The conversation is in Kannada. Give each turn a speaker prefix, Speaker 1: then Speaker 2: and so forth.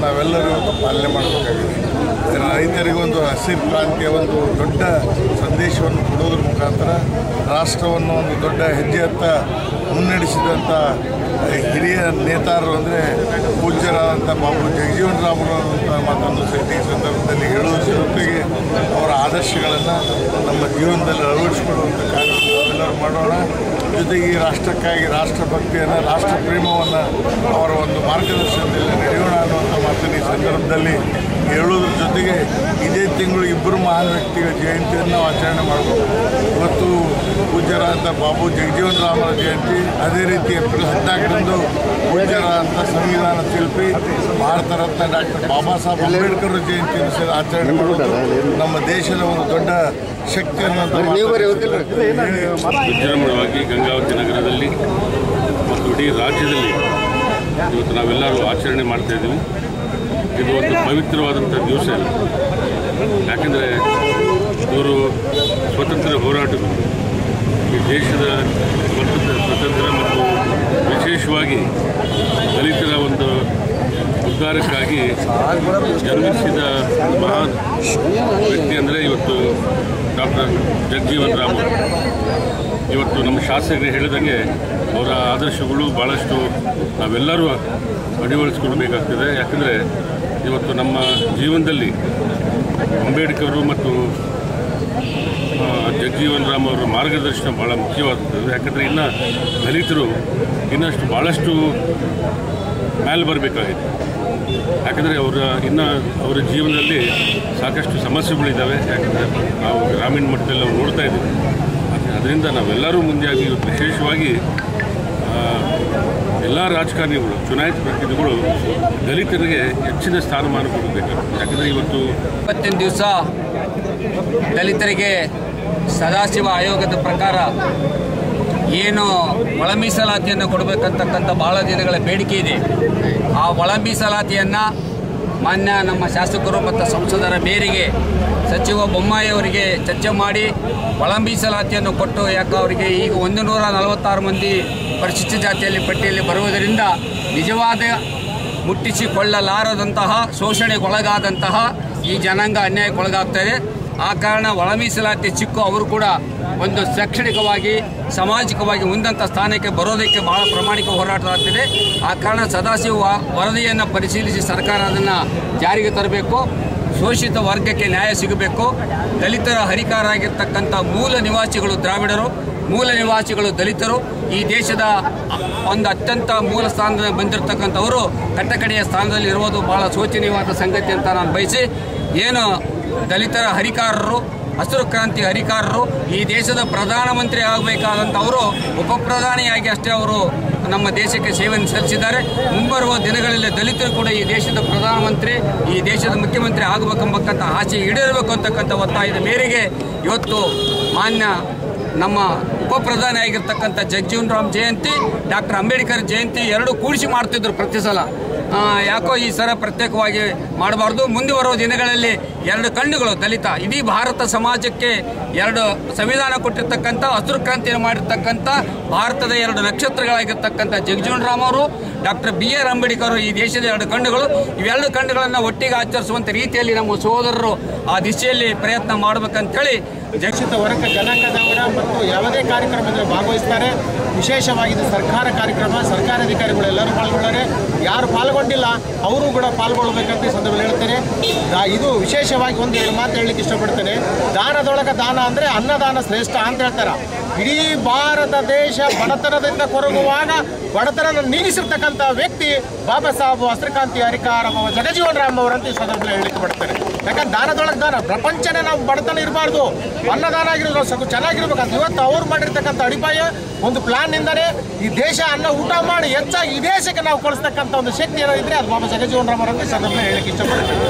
Speaker 1: ನಾವೆಲ್ಲರೂ ಇವತ್ತು ಪಾಲನೆ ಮಾಡಬೇಕಾಗಿದೆ ಇದರ ರೈತರಿಗೊಂದು ಹಸಿರು ಕ್ರಾಂತಿಯ ಒಂದು ದೊಡ್ಡ ಸಂದೇಶವನ್ನು ಕೊಡೋದ್ರ ಮುಖಾಂತರ ರಾಷ್ಟ್ರವನ್ನು ಒಂದು ದೊಡ್ಡ ಹೆಜ್ಜೆಯತ್ತ ಮುನ್ನಡೆಸಿದಂಥ ಹಿರಿಯ ನೇತಾರರು ಅಂದರೆ ಪೂಜ್ಯರಾದಂಥ ಬಾಬು ಜಗಜೀವನ್ ರಾಮರು ಅಂತ ಮಾತನ್ನು ಸಹಿತ ಈ ಸಂದರ್ಭದಲ್ಲಿ ಹೇಳುವ ಜೊತೆಗೆ ಅವರ ಆದರ್ಶಗಳನ್ನು ನಮ್ಮ ಜೀವನದಲ್ಲಿ ಅಳವಡಿಸಿಕೊಳ್ಳುವಂಥ ಕಾರ್ಯ ನಾವೆಲ್ಲರೂ ಮಾಡೋಣ ಜೊತೆಗೆ ಈ ರಾಷ್ಟ್ರಕ್ಕಾಗಿ ರಾಷ್ಟ್ರಭಕ್ತಿಯನ್ನು ರಾಷ್ಟ್ರ ಪ್ರೇಮವನ್ನು ಅವರ ಒಂದು ಮಾರ್ಗದರ್ಶನದಲ್ಲಿ ನಡೆಯೋಣ ಅನ್ನುವಂಥ ಮಾತನ್ನು ಈ ಸಂದರ್ಭದಲ್ಲಿ ಹೇಳೋದ್ರ ಜೊತೆಗೆ ಇದೇ ತಿಂಗಳು ಇಬ್ಬರು ಮಹಾನ್ ವ್ಯಕ್ತಿಗಳ ಜಯಂತಿಯನ್ನು ನಾವು ಆಚರಣೆ ಮಾಡಬೇಕು ಇವತ್ತು ಪೂಜ್ಯರಾದಂಥ ಬಾಬು ಜಗಜೀವನ್ ರಾಮರ ಜಯಂತಿ ಅದೇ ರೀತಿ ಏಪ್ರಿಲ್ ಹದಿನಾಲ್ಕರಂದು ಪೂಜ್ಯರಾದಂಥ ಸಂವಿಧಾನ ಶಿಲ್ಪಿ ಭಾರತ ರತ್ನ ಡಾಕ್ಟರ್ ಬಾಬಾ ಸಾಹೇಬ್ ಅಂಬೇಡ್ಕರ್ ಜಯಂತಿಯನ್ನು ಸಹ ಆಚರಣೆ ಮಾಡೋದು ನಮ್ಮ ದೇಶದ ಒಂದು ದೊಡ್ಡ ಶಕ್ತಿ ಅನ್ನುವಂಥ ಮಾತನ್ನು ಹೇಳಿ
Speaker 2: ವಿಜೃಂಭಣವಾಗಿ ಗಂಗಾವತಿ ನಗರದಲ್ಲಿ ಮತ್ತು ಇಡೀ ರಾಜ್ಯದಲ್ಲಿ ಇವತ್ತು ನಾವೆಲ್ಲರೂ ಆಚರಣೆ ಮಾಡ್ತಾ ಇದ್ದೀವಿ ಇದು ಒಂದು ಪವಿತ್ರವಾದಂಥ ದಿವಸ ಇದು ಯಾಕೆಂದರೆ ಇವರು ಸ್ವತಂತ್ರ ಹೋರಾಟಗಳು ಈ ದೇಶದ ಸ್ವತಂತ್ರ ಸ್ವತಂತ್ರ ಮತ್ತು ವಿಶೇಷವಾಗಿ ದಲಿತರ ಒಂದು ಉದ್ಧಾರಕ್ಕಾಗಿ ಜನ್ಮಿಸಿದ ಮಹಾನ್ ವ್ಯಕ್ತಿ ಅಂದರೆ ಇವತ್ತು ಡಾಕ್ಟರ್ ಜಗಜೀವನ್ ರಾಮ್ ಅವರು. ಇವತ್ತು ನಮ್ಮ ಶಾಸಕರು ಹೇಳಿದಂಗೆ ಅವರ ಆದರ್ಶಗಳು ಭಾಳಷ್ಟು ನಾವೆಲ್ಲರೂ ಅಳವಡಿಸ್ಕೊಳ್ಬೇಕಾಗ್ತದೆ ಯಾಕಂದರೆ ಇವತ್ತು ನಮ್ಮ ಜೀವನದಲ್ಲಿ ಅಂಬೇಡ್ಕರು ಮತ್ತು ಆ, ಜಗಜೀವನ್ ರಾಮ್ ಅವರ ಮಾರ್ಗದರ್ಶನ ಭಾಳ ಮುಖ್ಯವಾದದ್ದು ಯಾಕಂದರೆ ಇನ್ನು ದಲಿತರು ಇನ್ನಷ್ಟು ಭಾಳಷ್ಟು ಮೇಲೆ ಬರಬೇಕಾಗಿದೆ ಯಾಕಂದರೆ ಅವರ ಇನ್ನು ಅವರ ಜೀವನದಲ್ಲಿ ಸಾಕಷ್ಟು ಸಮಸ್ಯೆಗಳಿದ್ದಾವೆ ಯಾಕಂದರೆ ನಾವು ಗ್ರಾಮೀಣ ಮಟ್ಟದಲ್ಲಿ ನಾವು ನೋಡ್ತಾ ಇದ್ದೀವಿ ಅದರಿಂದ ನಾವೆಲ್ಲರೂ ಮುಂದೆಯಾಗಿ ಇವತ್ತು ವಿಶೇಷವಾಗಿ ಎಲ್ಲ ರಾಜಕಾರಣಿಗಳು ಚುನಾಯಿತ ಪ್ರತಿನಿಧಿಗಳು ದಲಿತರಿಗೆ ಹೆಚ್ಚಿನ ಸ್ಥಾನಮಾನ ಕೊಡಬೇಕಾಗ್ತದೆ ಯಾಕಂದರೆ ಇವತ್ತು
Speaker 3: ಇವತ್ತಿನ ದಿವಸ ದಲಿತರಿಗೆ ಸದಾಶಿವ ಆಯೋಗದ ಪ್ರಕಾರ ಏನು ಒಳ ಮೀಸಲಾತಿಯನ್ನು ಕೊಡಬೇಕಂತಕ್ಕಂಥ ಭಾಳ ದಿನಗಳ ಬೇಡಿಕೆ ಇದೆ ಆ ಒಳ ಮೀಸಲಾತಿಯನ್ನು ಮಾನ್ಯ ನಮ್ಮ ಶಾಸಕರು ಮತ್ತು ಸಂಸದರ ಮೇರೆಗೆ ಸಚಿವ ಬೊಮ್ಮಾಯಿ ಅವರಿಗೆ ಚರ್ಚೆ ಮಾಡಿ ಒಳ ಮೀಸಲಾತಿಯನ್ನು ಕೊಟ್ಟು ಯಾಕೆ ಅವರಿಗೆ ಈಗ ಒಂದು ನೂರ ನಲವತ್ತಾರು ಮಂದಿ ಪರಿಶಿಷ್ಟ ಜಾತಿಯಲ್ಲಿ ಪಟ್ಟಿಯಲ್ಲಿ ಬರುವುದರಿಂದ ನಿಜವಾದ ಮುಟ್ಟಿಸಿಕೊಳ್ಳಲಾರದಂತಹ ಶೋಷಣೆಗೊಳಗಾದಂತಹ ಈ ಜನಾಂಗ ಅನ್ಯಾಯಕ್ಕೊಳಗಾಗ್ತಾ ಇದೆ ಆ ಕಾರಣ ಒಳ ಮೀಸಲಾತಿ ಚಿಕ್ಕು ಅವರು ಕೂಡ ಒಂದು ಶೈಕ್ಷಣಿಕವಾಗಿ ಸಾಮಾಜಿಕವಾಗಿ ಮುಂದಂಥ ಸ್ಥಾನಕ್ಕೆ ಬರೋದಕ್ಕೆ ಬಹಳ ಪ್ರಾಮಾಣಿಕ ಹೋರಾಟವಾಗ್ತಿದೆ ಆ ಕಾರಣ ಸದಾಶಿವ ವ- ವರದಿಯನ್ನು ಪರಿಶೀಲಿಸಿ ಸರ್ಕಾರ ಅದನ್ನು ಜಾರಿಗೆ ತರಬೇಕು ಶೋಷಿತ ವರ್ಗಕ್ಕೆ ನ್ಯಾಯ ಸಿಗಬೇಕು ದಲಿತರ ಹರಿಕಾರಾಗಿರ್ತಕ್ಕಂಥ ಮೂಲ ನಿವಾಸಿಗಳು ದ್ರಾವಿಡರು ಮೂಲ ನಿವಾಸಿಗಳು ದಲಿತರು ಈ ದೇಶದ ಒಂದು ಅತ್ಯಂತ ಮೂಲ ಸ್ಥಾನದಲ್ಲಿ ಬಂದಿರತಕ್ಕಂಥವರು ಕಟ್ಟಕಡೆಯ ಸ್ಥಾನದಲ್ಲಿ ಇರುವುದು ಬಹಳ ಶೋಚನೀಯವಾದ ಸಂಗತಿ ಅಂತ ನಾನು ಬಯಸಿ ಏನು ದಲಿತರ ಹರಿಕಾರರು ಹಸಿರು ಕ್ರಾಂತಿ ಹರಿಕಾರರು ಈ ದೇಶದ ಪ್ರಧಾನಮಂತ್ರಿ ಆಗಬೇಕಾದಂಥವರು ಉಪ ಪ್ರಧಾನಿಯಾಗಿ ಅಷ್ಟೇ ಅವರು ನಮ್ಮ ದೇಶಕ್ಕೆ ಸೇವೆಯನ್ನು ಸಲ್ಲಿಸಿದ್ದಾರೆ ಮುಂಬರುವ ದಿನಗಳಲ್ಲಿ ದಲಿತರು ಕೂಡ ಈ ದೇಶದ ಪ್ರಧಾನಮಂತ್ರಿ ಈ ದೇಶದ ಮುಖ್ಯಮಂತ್ರಿ ಆಗಬೇಕೆಂಬಕ್ಕಂಥ ಆಸೆ ಈಡೇರಬೇಕು ಅಂತಕ್ಕಂಥ ಒತ್ತಾಯದ ಮೇರೆಗೆ ಇವತ್ತು ಮಾನ್ಯ ನಮ್ಮ ಉಪ ಪ್ರಧಾನಿ ಆಗಿರ್ತಕ್ಕಂಥ ಜಗಜೀವನ್ ರಾಮ್ ಜಯಂತಿ ಡಾಕ್ಟರ್ ಅಂಬೇಡ್ಕರ್ ಜಯಂತಿ ಎರಡು ಕೂಡಿಸಿ ಮಾಡ್ತಿದ್ರು ಪ್ರತಿ ಸಲ ಆ, ಯಾಕೋ ಈ ಸಲ ಪ್ರತ್ಯೇಕವಾಗಿ ಮಾಡಬಾರ್ದು ಮುಂದೆ ಬರುವ ದಿನಗಳಲ್ಲಿ ಎರಡು ಕಣ್ಣುಗಳು ದಲಿತ ಇಡೀ ಭಾರತ ಸಮಾಜಕ್ಕೆ ಎರಡು ಸಂವಿಧಾನ ಕೊಟ್ಟಿರ್ತಕ್ಕಂಥ ಹಸಿರು ಕ್ರಾಂತಿಯನ್ನು ಮಾಡಿರ್ತಕ್ಕಂಥ ಭಾರತದ ಎರಡು ನಕ್ಷತ್ರಗಳಾಗಿರ್ತಕ್ಕಂಥ ಜಗಜೀವನ್ ರಾಮ್ ಅವರು ಡಾಕ್ಟರ್ ಬಿ ಆರ್ ಅಂಬೇಡ್ಕರ್ ಈ ದೇಶದ ಎರಡು ಕಣ್ಣುಗಳು ಇವೆರಡು ಕಣ್ಣುಗಳನ್ನು ಒಟ್ಟಿಗೆ ಆಚರಿಸುವಂಥ ರೀತಿಯಲ್ಲಿ ನಮ್ಮ ಸಹೋದರರು ಆ ದಿಶೆಯಲ್ಲಿ ಪ್ರಯತ್ನ ಮಾಡಬೇಕಂತೇಳಿ
Speaker 4: ಜಕ್ಷಿತ ವರ್ಗ ಜನಾಂಗದವರ ಮತ್ತು ಯಾವುದೇ ಕಾರ್ಯಕ್ರಮದಲ್ಲಿ ಭಾಗವಹಿಸ್ತಾರೆ ವಿಶೇಷವಾಗಿ ಇದು ಸರ್ಕಾರ ಕಾರ್ಯಕ್ರಮ ಸರ್ಕಾರಿ ಅಧಿಕಾರಿಗಳು ಎಲ್ಲರೂ ಪಾಲ್ಗೊಳ್ತಾರೆ ಯಾರು ಪಾಲ್ಗೊಂಡಿಲ್ಲ ಅವರು ಕೂಡ ಪಾಲ್ಗೊಳ್ಬೇಕಂತ ಈ ಸಂದರ್ಭದಲ್ಲಿ ಹೇಳ್ತೇನೆ ದಾ- ಇದು ವಿಶೇಷವಾಗಿ ಒಂದು ಎರಡು ಮಾತು ಹೇಳಲಿಕ್ಕೆ ಇಷ್ಟಪಡ್ತೇನೆ ದಾನದೊಳಗ ದಾನ ಅಂದರೆ ಅನ್ನದಾನ ಶ್ರೇಷ್ಠ ಅಂತ ಹೇಳ್ತಾರೆ ಇಡೀ ಭಾರತ ದೇಶ ಬಡತನದಿಂದ ಕೊರಗುವಾಗ ಬಡತನ ನೀಗಿಸಿರ್ತಕ್ಕಂಥ ವ್ಯಕ್ತಿ ಬಾಬಾ ಸಾಹೇಬ್ ಹಸ್ರಕಾಂತಿ ಹರಿಕಾರ ಜಗಜೀವನ್ ರಾಮ್ ಅವರಂತ ಈ ಸಂದರ್ಭದಲ್ಲಿ ಹೇಳಲಿಕ್ಕೆ ಪಡ್ತಾರೆ ಯಾಕಂದ್ರೆ ದಾನದೊಳಗೆ ದಾನ ಪ್ರಪಂಚನೇ ನಾವು ಬಡತನ ಇರಬಾರ್ದು ಅನ್ನದಾನ ಆಗಿರೋದು ಸ್ವಲ್ಪ ಚೆನ್ನಾಗಿರ್ಬೇಕಂತ ಇವತ್ತು ಅವ್ರು ಮಾಡಿರ್ತಕ್ಕಂಥ ಅಡಿಪಾಯ ಒಂದು ಪ್ಲಾನ್ ಇಂದಾನೆ ಈ ದೇಶ ಅನ್ನ ಊಟ ಮಾಡಿ ಹೆಚ್ಚಾಗಿ ಈ ದೇಶಕ್ಕೆ ನಾವು ಕಳಿಸ್ತಕ್ಕಂಥ ಒಂದು ಶಕ್ತಿ ಏನೋ ಇದ್ರೆ ಅದು ಬಾಬಾ ಜಗಜೀವನ್ ರಾಮ್ ಅವರಂತ ಈ ಸಂದರ್ಭದಲ್ಲಿ ಹೇಳಲಿಕ್ಕೆ ಇಷ್ಟಪಡ್ತೀನಿ